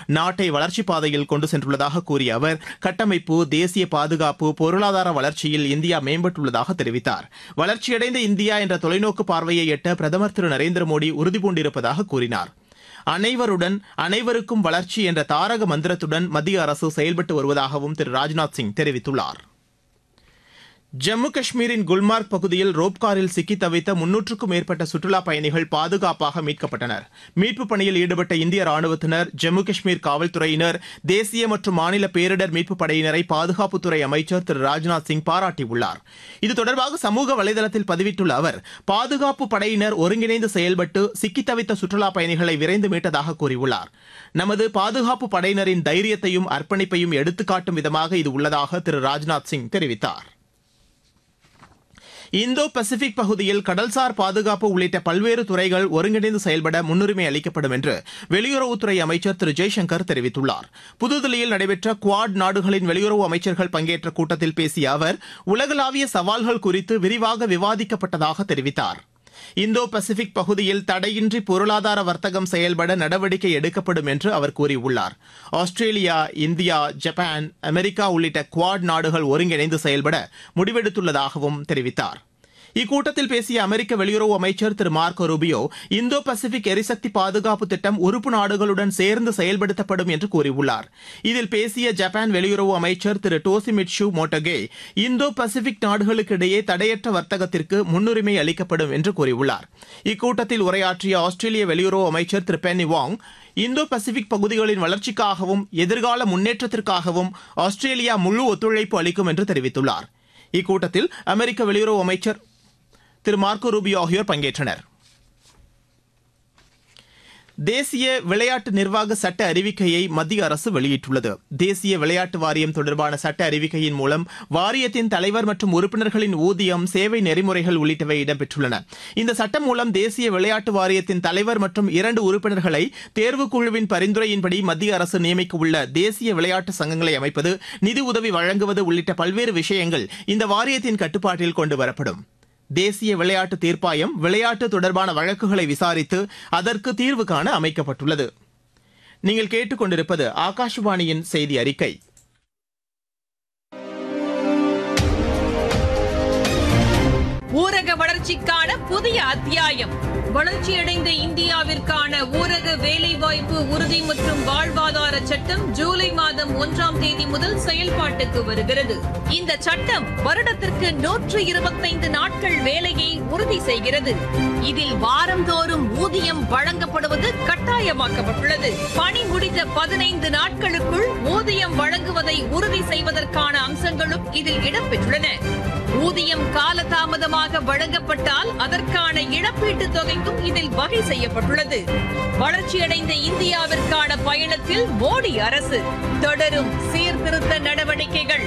நாட்டை வளர்ச்சிப் பாதையில் கொண்டு சென்றுள்ளதாக கூறிய அவர் கட்டமைப்பு தேசிய பாதுகாப்பு பொருளாதார வளர்ச்சியில் இந்தியா மேம்பட்டுள்ளதாக தெரிவித்தார் வளர்ச்சியடைந்த இந்தியா என்ற தொலைநோக்கு பார்வையை எட்ட பிரதமர் திரு நரேந்திர மோடி உறுதிபூண்டிருப்பதாக கூறினார் அனைவருடன் அனைவருக்கும் வளர்ச்சி என்ற தாரக மந்திரத்துடன் மத்திய அரசு செயல்பட்டு வருவதாகவும் திரு ராஜ்நாத் சிங் தெரிவித்துள்ளார் ஜம்மு காஷ்மீரின் குல்மார்க் பகுதியில் ரோப்காரில் சிக்கி தவித்த முன்னூற்றுக்கும் மேற்பட்ட சுற்றுலாப் பயணிகள் பாதுகாப்பாக மீட்கப்பட்டனர் மீட்புப் பணியில் ஈடுபட்ட இந்திய ராணுவத்தினர் ஜம்மு காஷ்மீர் காவல்துறையினர் தேசிய மற்றும் மாநில பேரிடர் மீட்புப் படையினரை பாதுகாப்புத்துறை அமைச்சர் திரு ராஜ்நாத் சிங் பாராட்டியுள்ளார் இது தொடர்பாக சமூக வலைதளத்தில் பதிவிட்டுள்ள அவர் பாதுகாப்பு படையினர் ஒருங்கிணைந்து செயல்பட்டு சிக்கி தவித்த சுற்றுலாப் பயணிகளை விரைந்து மீட்டதாக கூறியுள்ளார் நமது பாதுகாப்பு படையினரின் தைரியத்தையும் அர்ப்பணிப்பையும் எடுத்துக்காட்டும் விதமாக இது உள்ளதாக திரு ராஜ்நாத் சிங் தெரிவித்தார் இந்தோ பசிபிக் பகுதியில் கடல்சார் பாதுகாப்பு உள்ளிட்ட பல்வேறு துறைகள் ஒருங்கிணைந்து செயல்பட முன்னுரிமை அளிக்கப்படும் என்று வெளியுறவுத்துறை அமைச்சர் திரு ஜெய்சங்கர் தெரிவித்துள்ளார் புதுதில்லியில் நடைபெற்ற குவாட் நாடுகளின் வெளியுறவு அமைச்சர்கள் பங்கேற்ற கூட்டத்தில் பேசிய அவர் உலகளாவிய சவால்கள் குறித்து விரிவாக விவாதிக்கப்பட்டதாக தெரிவித்தார் இந்தோ பசிபிக் பகுதியில் தடையின்றி பொருளாதார வர்த்தகம் செயல்பட நடவடிக்கை எடுக்கப்படும் என்று அவர் கூறியுள்ளார் ஆஸ்திரேலியா இந்தியா ஜப்பான் அமெரிக்கா உள்ளிட்ட குவாட் நாடுகள் ஒருங்கிணைந்து செயல்பட முடிவெடுத்துள்ளதாகவும் தெரிவித்தார் இக்கூட்டத்தில் பேசிய அமெரிக்க வெளியுறவு அமைச்சர் திரு மார்க்கோ ரூபியோ இந்தோ பசிபிக் எரிசக்தி பாதுகாப்பு திட்டம் உறுப்பு நாடுகளுடன் சேர்ந்து செயல்படுத்தப்படும் என்று கூறியுள்ளார் இதில் பேசிய ஜப்பான் வெளியுறவு அமைச்சர் திரு டோசிமிட்சு மோட்டோகே இந்தோ பசிபிக் நாடுகளுக்கு இடையே தடையற்ற வர்த்தகத்திற்கு முன்னுரிமை அளிக்கப்படும் என்று கூறியுள்ளார் இக்கூட்டத்தில் உரையாற்றிய ஆஸ்திரேலிய வெளியுறவு அமைச்சர் திரு பென்னி வாங் இந்தோ பசிபிக் பகுதிகளின் வளர்ச்சிக்காகவும் எதிர்கால முன்னேற்றத்திற்காகவும் ஆஸ்திரேலியா முழு ஒத்துழைப்பு அளிக்கும் என்று தெரிவித்துள்ளார் இக்கூட்டத்தில் அமெரிக்க வெளியுறவு அமைச்சர் திரு மார்க்கோ ரூபியோ ஆகியோர் பங்கேற்றனர் தேசிய விளையாட்டு நிர்வாக சட்ட அறிவிக்கையை மத்திய அரசு வெளியிட்டுள்ளது தேசிய விளையாட்டு வாரியம் தொடர்பான சட்ட அறிவிக்கையின் மூலம் வாரியத்தின் தலைவர் மற்றும் உறுப்பினர்களின் ஊதியம் சேவை நெறிமுறைகள் உள்ளிட்டவை இடம்பெற்றுள்ளன இந்த சட்டம் மூலம் தேசிய விளையாட்டு வாரியத்தின் தலைவர் மற்றும் இரண்டு உறுப்பினர்களை தேர்வுக்குழுவின் பரிந்துரையின்படி மத்திய அரசு நியமிக்க உள்ள தேசிய விளையாட்டு சங்கங்களை அமைப்பது நிதி உதவி வழங்குவது உள்ளிட்ட பல்வேறு விஷயங்கள் இந்த வாரியத்தின் கட்டுப்பாட்டில் கொண்டுவரப்படும் தேசிய விளையாட்டு தீர்ப்பாயம் விளையாட்டு தொடர்பான வழக்குகளை விசாரித்து அதற்கு தீர்வு காண அமைக்கப்பட்டுள்ளது நீங்கள் கேட்டுக்கொண்டிருப்பது ஆகாஷவாணியின் செய்தி அறிக்கை ஊரக வளர்ச்சிக்கான புதிய அத்தியாயம் வளர்ச்சியடைந்த இந்தியாவிற்கான ஊரக வேலைவாய்ப்பு உறுதி மற்றும் வாழ்வாதார சட்டம் ஜூலை மாதம் ஒன்றாம் தேதி முதல் செயல்பாட்டுக்கு வருகிறது இந்த சட்டம் வருடத்திற்கு நூற்று இருபத்தைந்து நாட்கள் வேலையை உறுதி செய்கிறது இதில் வாரந்தோறும் ஊதியம் வழங்கப்படுவது கட்டாயமாக்கப்பட்டுள்ளது பணி முடிந்த பதினைந்து நாட்களுக்குள் ஊதியம் வழங்குவதை உறுதி செய்வதற்கான அம்சங்களும் இதில் இடம்பெற்றுள்ளன ஊதியம் காலதாமதமாக வழங்கப்பட்டால் அதற்கான இழப்பீட்டுத் தொகைக்கும் இதில் வகை செய்யப்பட்டுள்ளது வளர்ச்சியடைந்த இந்தியாவிற்கான பயணத்தில் மோடி அரசு தொடரும் சீர்திருத்த நடவடிக்கைகள்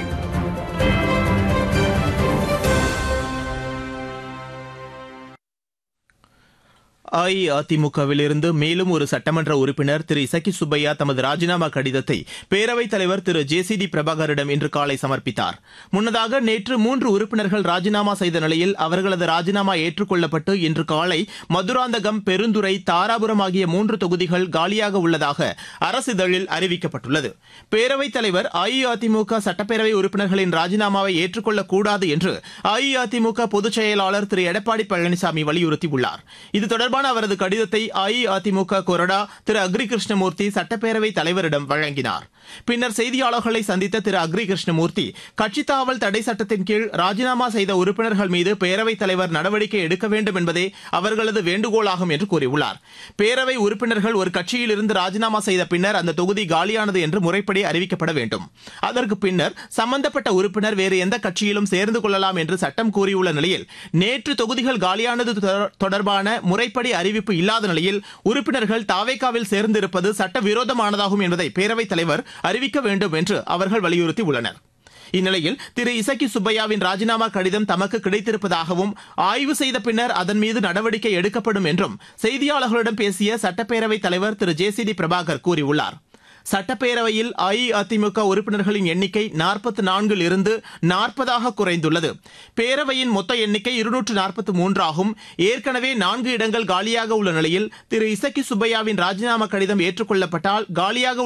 அஇஅதிமுகவிலிருந்து மேலும் ஒரு சட்டமன்ற உறுப்பினர் திரு இசக்கி சுப்பையா தமது ராஜினாமா கடிதத்தை பேரவைத் தலைவர் திரு ஜே சி டி பிரபாகரிடம் இன்று காலை சமர்ப்பித்தார் முன்னதாக நேற்று மூன்று உறுப்பினர்கள் ராஜினாமா செய்த நிலையில் அவர்களது ராஜினாமா ஏற்றுக்கொள்ளப்பட்டு இன்று காலை மதுராந்தகம் பெருந்துறை தாராபுரம் ஆகிய மூன்று தொகுதிகள் காலியாக உள்ளதாக அரசிதழில் அறிவிக்கப்பட்டுள்ளது பேரவைத் தலைவர் அஇஅதிமுக சட்டப்பேரவை உறுப்பினர்களின் ராஜினாமாவை ஏற்றுக்கொள்ளக்கூடாது என்று அஇஅதிமுக பொதுச் செயலாளர் திரு எடப்பாடி பழனிசாமி வலியுறுத்தியுள்ளார் இது தொடர்பான அவரது கடிதத்தை அஇஅதிமுக கொறடா திரு அக்ரி கிருஷ்ணமூர்த்தி சட்டப்பேரவை தலைவரிடம் வழங்கினார் பின்னர் செய்தியாளர்களை சந்தித்த திரு அக்ரி கிருஷ்ணமூர்த்தி கட்சித் தாவல் தடை சட்டத்தின் கீழ் ராஜினாமா செய்த உறுப்பினர்கள் மீது பேரவைத் தலைவர் நடவடிக்கை எடுக்க வேண்டும் என்பதே அவர்களது வேண்டுகோளாகும் என்று கூறியுள்ளார் பேரவை உறுப்பினர்கள் ஒரு கட்சியில் இருந்து ராஜினாமா செய்த பின்னர் அந்த தொகுதி காலியானது என்று முறைப்படி அறிவிக்கப்பட வேண்டும் அதற்கு பின்னர் சம்பந்தப்பட்ட உறுப்பினர் வேறு எந்த கட்சியிலும் சேர்ந்து கொள்ளலாம் என்று சட்டம் கூறியுள்ள நிலையில் நேற்று தொகுதிகள் காலியானது தொடர்- தொடர்பான முறைப்படி அறிவிப்பு இல்லாத நிலையில் உறுப்பினர்கள் தாவேக்காவில் சேர்ந்திருப்பது சட்டவிரோதமானதாகும் என்பதை பேரவைத் தலைவர் அறிவிக்க வேண்டும் என்று அவர்கள் வலியுறுத்தி உள்ளனர் இந்நிலையில் திரு இசக்கி சுப்பையாவின் ராஜினாமா கடிதம் தமக்கு கிடைத்திருப்பதாகவும் ஆய்வு செய்த பின்னர் அதன் மீது நடவடிக்கை எடுக்கப்படும் என்றும் செய்தியாளர்களிடம் பேசிய சட்டப்பேரவைத் தலைவர் திரு ஜே சி டி பிரபாகர் கூறியுள்ளார் சட்டப்பேரவையில் அஇஅதிமுக உறுப்பினர்களின் எண்ணிக்கை நாற்பத்தி நான்கில் இருந்து நாற்பதாக குறைந்துள்ளது பேரவையின் மொத்த எண்ணிக்கை இருநூற்று நாற்பத்தி மூன்றாகும் ஏற்கனவே நான்கு இடங்கள் காலியாக உள்ள நிலையில் திரு இசக்கி சுப்பையாவின் ராஜினாமா கடிதம் ஏற்றுக்கொள்ளப்பட்டால் காலியாக